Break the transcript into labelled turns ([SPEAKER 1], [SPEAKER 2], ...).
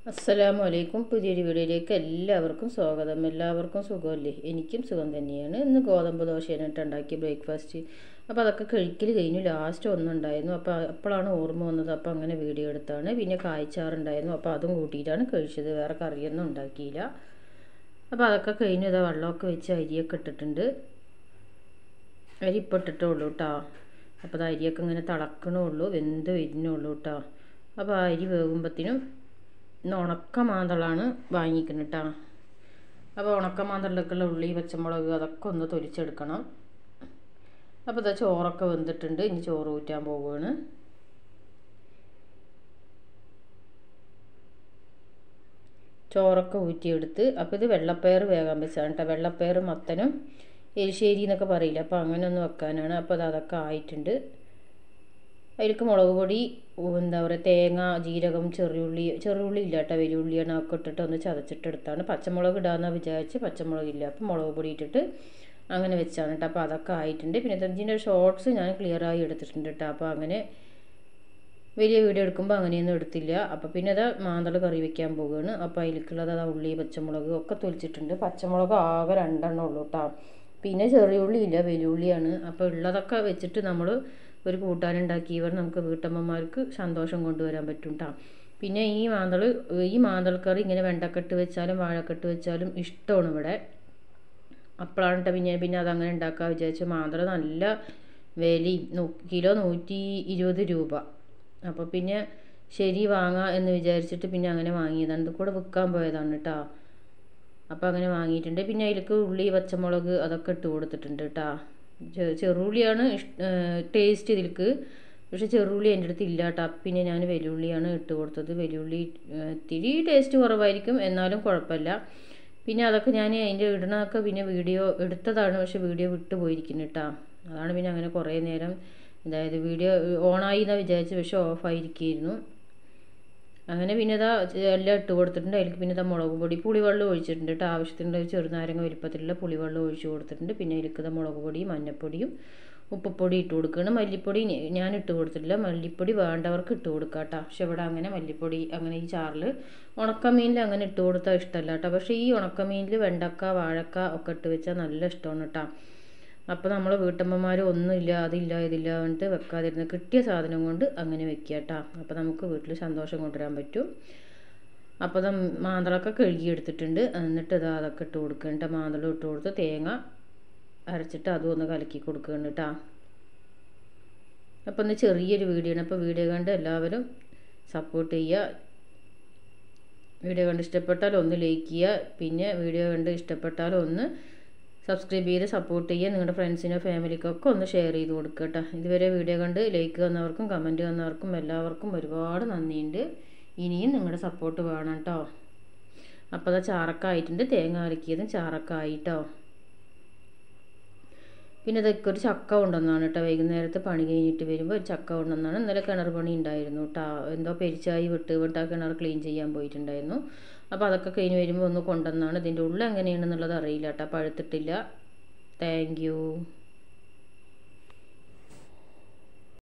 [SPEAKER 1] അസ്സലാമു അലൈക്കും പുതിയൊരു വീഡിയോയിലേക്ക് എല്ലാവർക്കും സ്വാഗതം എല്ലാവർക്കും സുഖമല്ലേ എനിക്കും സുഖം തന്നെയാണ് ഇന്ന് ഗോതമ്പ് ദോശയാണ് കേട്ടോ ഉണ്ടാക്കിയ ബ്രേക്ക്ഫാസ്റ്റ് അപ്പോൾ അതൊക്കെ കഴിക്കൽ കഴിഞ്ഞു ലാസ്റ്റ് ഒന്നുണ്ടായിരുന്നു അപ്പോൾ അപ്പോഴാണ് ഓർമ്മ വന്നത് അപ്പോൾ അങ്ങനെ വീഡിയോ എടുത്താണ് പിന്നെ കായ്ച്ചാറുണ്ടായിരുന്നു അപ്പോൾ അതും കൂട്ടിയിട്ടാണ് കഴിച്ചത് വേറെ കറിയൊന്നും ഉണ്ടാക്കിയില്ല അപ്പോൾ അതൊക്കെ കഴിഞ്ഞു ഇതാ വെള്ളമൊക്കെ വെച്ച് അരിയൊക്കെ ഇട്ടിട്ടുണ്ട് അരി ഇപ്പോൾ ഇട്ടിട്ടേ ഉള്ളൂ കേട്ടോ അപ്പോൾ അത് അരിയൊക്കെ ഇങ്ങനെ തിളക്കണേ ഉള്ളൂ വെന്ത് വരുന്നേ ഉള്ളൂ കേട്ടോ അപ്പോൾ അരി വേകുമ്പത്തിനും ഇന്ന് ഉണക്ക മാന്തളാണ് വാങ്ങിക്കുന്നത് കേട്ടോ അപ്പോൾ ഉണക്ക മാന്തളിലേക്കുള്ള ഉള്ളി പച്ചമുളക് അതൊക്കെ ഒന്ന് തൊലിച്ചെടുക്കണം അപ്പോൾ ഇതാ ചോറൊക്കെ വെന്തിട്ടുണ്ട് ഇനി ചോറ് ഊറ്റാൻ പോവുകയാണ് ചോറൊക്കെ ഊറ്റിയെടുത്ത് അപ്പോൾ ഇത് വെള്ളപ്പയർ വേകാൻ വെച്ചാണ് കേട്ടോ വെള്ളപ്പയർ മത്തനും എരിശ്ശേരി എന്നൊക്കെ പറയില്ല അപ്പോൾ അങ്ങനെ ഒന്ന് വെക്കാനാണ് അപ്പോൾ അത് അതൊക്കെ ആയിട്ടുണ്ട് അതിലേക്ക് മുളക് പൊടി എന്താ പറയുക തേങ്ങ ജീരകം ചെറിയുള്ളി ചെറിയുള്ളി ഇല്ല കേട്ടോ വലിയുള്ളിയാണ് ഒക്കെ ഇട്ടിട്ട് ഒന്ന് ചതച്ചിട്ടെടുത്താണ് പച്ചമുളക് ഇടാമെന്ന് വിചാരിച്ച് പച്ചമുളക് ഇല്ല അപ്പോൾ മുളക് പൊടി ഇട്ടിട്ട് അങ്ങനെ വെച്ചാണ് കേട്ടോ അപ്പോൾ അതൊക്കെ ആയിട്ടുണ്ട് പിന്നെ ഇതിൻ്റെ ഷോർട്സ് ഞാൻ ക്ലിയറായി എടുത്തിട്ടുണ്ട് കേട്ടോ അപ്പോൾ അങ്ങനെ വലിയ വീഡിയോ എടുക്കുമ്പോൾ അങ്ങനെയൊന്നും എടുത്തില്ല അപ്പോൾ പിന്നെ അത് മാന്തൾ കറി വെക്കാൻ പോവുകയാണ് അപ്പോൾ അതിലേക്കുള്ളത് അത് ഉള്ളി പച്ചമുളക് ഒക്കെ തൊലിച്ചിട്ടുണ്ട് പച്ചമുളക് ആകെ രണ്ടെണ്ണം ഉള്ളൂ കേട്ടോ പിന്നെ ചെറിയ ഉള്ളി ഇല്ല വലിയ ഉള്ളിയാണ് അപ്പോൾ ഉള്ളതൊക്കെ വെച്ചിട്ട് നമ്മൾ ഒരു കൂട്ടാനുണ്ടാക്കിയവർ നമുക്ക് വീട്ടമ്മമാർക്ക് സന്തോഷം കൊണ്ടുവരാൻ പറ്റും കേട്ടോ പിന്നെ ഈ മാന്തൾ ഈ മാന്തൾ കറി ഇങ്ങനെ വെണ്ടക്കെട്ട് വെച്ചാലും വാഴക്കെട്ട് വെച്ചാലും ഇഷ്ടമാണ് ഇവിടെ അപ്പോഴാണ് കേട്ടോ പിന്നെ പിന്നെ അതങ്ങനെ ഉണ്ടാക്കാൻ വിചാരിച്ചു മാന്തൾ നല്ല വിലയും കിലോ നൂറ്റി ഇരുപത് രൂപ അപ്പോൾ പിന്നെ ശരി വാങ്ങാം എന്ന് വിചാരിച്ചിട്ട് പിന്നെ അങ്ങനെ വാങ്ങിയതാണ് ഇത് കൂടെ വിൽക്കാൻ പോയതാണ് കേട്ടോ അപ്പോൾ അങ്ങനെ വാങ്ങിയിട്ടുണ്ട് പിന്നെ അതിലേക്ക് ഉള്ളി പച്ചമുളക് അതൊക്കെ ഇട്ട് കൊടുത്തിട്ടുണ്ട് കേട്ടോ ചെറുള്ളിയാണ് ടേസ്റ്റ് ഇതിലേക്ക് പക്ഷെ ചെറുള്ളി എൻ്റെ അടുത്ത് ഇല്ല കേട്ടോ പിന്നെ ഞാൻ വെല്ലുള്ളിയാണ് ഇട്ട് കൊടുത്തത് വെല്ലുള്ളി ഇത്തിരി ടേസ്റ്റ് കുറവായിരിക്കും എന്നാലും കുഴപ്പമില്ല പിന്നെ അതൊക്കെ ഞാൻ അതിൻ്റെ ഇടണതൊക്കെ പിന്നെ വീഡിയോ എടുത്തതാണ് പക്ഷെ വീഡിയോ വിട്ടു പോയിരിക്കുന്നു കേട്ടോ അതാണ് പിന്നെ അങ്ങനെ കുറേ നേരം അതായത് വീഡിയോ ഓണായി എന്നാണ് വിചാരിച്ചു പക്ഷെ ഓഫായിരിക്കുമായിരുന്നു അങ്ങനെ പിന്നെ ഇതാ എല്ലാം ഇട്ട് കൊടുത്തിട്ടുണ്ട് അതിലേക്ക് പിന്നെ ഇതാ മുളക് പൊടി പുളിവെള്ളം ഒഴിച്ചിട്ടുണ്ട് കേട്ടോ ആവശ്യത്തിനുള്ള ഒരു ചെറുനാരങ്ങ വലിപ്പത്തിലുള്ള പുളിവെള്ളം ഒഴിച്ച് കൊടുത്തിട്ടുണ്ട് പിന്നെ അതിലേക്ക് ഇതാ മുളക് പൊടിയും മഞ്ഞൾപ്പൊടിയും ഉപ്പുപ്പൊടി ഇട്ട് കൊടുക്കുകയാണ് മല്ലിപ്പൊടി ഞാൻ ഇട്ട് കൊടുത്തിട്ടില്ല മല്ലിപ്പൊടി വേണ്ടവർക്ക് ഇട്ട് കൊടുക്കുക കേട്ടോ പക്ഷെ ഇവിടെ അങ്ങനെ മല്ലിപ്പൊടി അങ്ങനെ ഈ ചാറിൽ ഉണക്കമീനിൽ അങ്ങനെ ഇട്ട് കൊടുത്താൽ ഇഷ്ടമല്ല കേട്ടോ പക്ഷേ ഈ ഉണക്കമീനിൽ വെണ്ടക്ക വാഴക്ക ഒക്കെ ഇട്ട് വെച്ചാൽ നല്ല ഇഷ്ടമാണ് കേട്ടോ അപ്പോൾ നമ്മൾ വീട്ടമ്മമാർ ഒന്നുമില്ല അതില്ല ഇതില്ല എന്നിട്ട് വെക്കാതിരുന്ന് കിട്ടിയ സാധനം കൊണ്ട് അങ്ങനെ വെക്കുക കേട്ടോ അപ്പോൾ നമുക്ക് വീട്ടിൽ സന്തോഷം കൊണ്ടുവരാൻ പറ്റും അപ്പോൾ അത് മാന്തളൊക്കെ കഴുകി എടുത്തിട്ടുണ്ട് എന്നിട്ട് ഇത് അതൊക്കെ ഇട്ട് കൊടുക്കുന്നുണ്ട് മാന്തളം ഇട്ട് കൊടുത്ത് തേങ്ങ അരച്ചിട്ട് അതും ഒന്ന് കലക്കി കൊടുക്കുകയാണ് കേട്ടോ അപ്പോൾ ഒന്ന് ചെറിയൊരു വീഡിയോ ആണ് അപ്പോൾ വീഡിയോ കണ്ട് എല്ലാവരും സപ്പോർട്ട് ചെയ്യുക വീഡിയോ കണ്ട് ഇഷ്ടപ്പെട്ടാൽ ഒന്ന് ലൈക്ക് ചെയ്യുക പിന്നെ വീഡിയോ കണ്ട് ഇഷ്ടപ്പെട്ടാൽ ഒന്ന് സബ്സ്ക്രൈബ് ചെയ്ത് സപ്പോർട്ട് ചെയ്യുക നിങ്ങളുടെ ഫ്രണ്ട്സിനോ ഫാമിലിക്കൊക്കെ ഒന്ന് ഷെയർ ചെയ്ത് കൊടുക്കുക കേട്ടോ ഇതുവരെ വീഡിയോ കണ്ട് ലൈക്ക് തന്നവർക്കും കമൻറ്റ് തന്നവർക്കും എല്ലാവർക്കും ഒരുപാട് നന്ദിയുണ്ട് ഇനിയും നിങ്ങളുടെ സപ്പോർട്ട് വേണം കേട്ടോ അപ്പോൾ അത് ചാറക്ക ആയിട്ടുണ്ട് തേങ്ങ അരക്കിയതും ചാറക്ക ആയിട്ടോ പിന്നെ ഇതൊക്കെ ഒരു ചക്ക കൊണ്ടുവന്നാണ് കേട്ടോ വൈകുന്നേരത്തെ പണി കഴിഞ്ഞിട്ട് വരുമ്പോൾ ഒരു ചക്ക കൊണ്ടുവന്നാണ് ഇന്നലെ കിണർ പണി ഉണ്ടായിരുന്നു കേട്ടോ എന്തോ പെരിച്ചായി വിട്ട് വിട്ട് ആ കിണർ ക്ലീൻ ചെയ്യാൻ പോയിട്ടുണ്ടായിരുന്നു അപ്പോൾ അതൊക്കെ കഴിഞ്ഞ് വരുമ്പോൾ ഒന്ന് കൊണ്ടുവന്നാണ് ഇതിൻ്റെ ഉള്ളിൽ എങ്ങനെയാണെന്നുള്ളത് അറിയില്ല കേട്ടോ പഴുത്തിട്ടില്ല താങ്ക്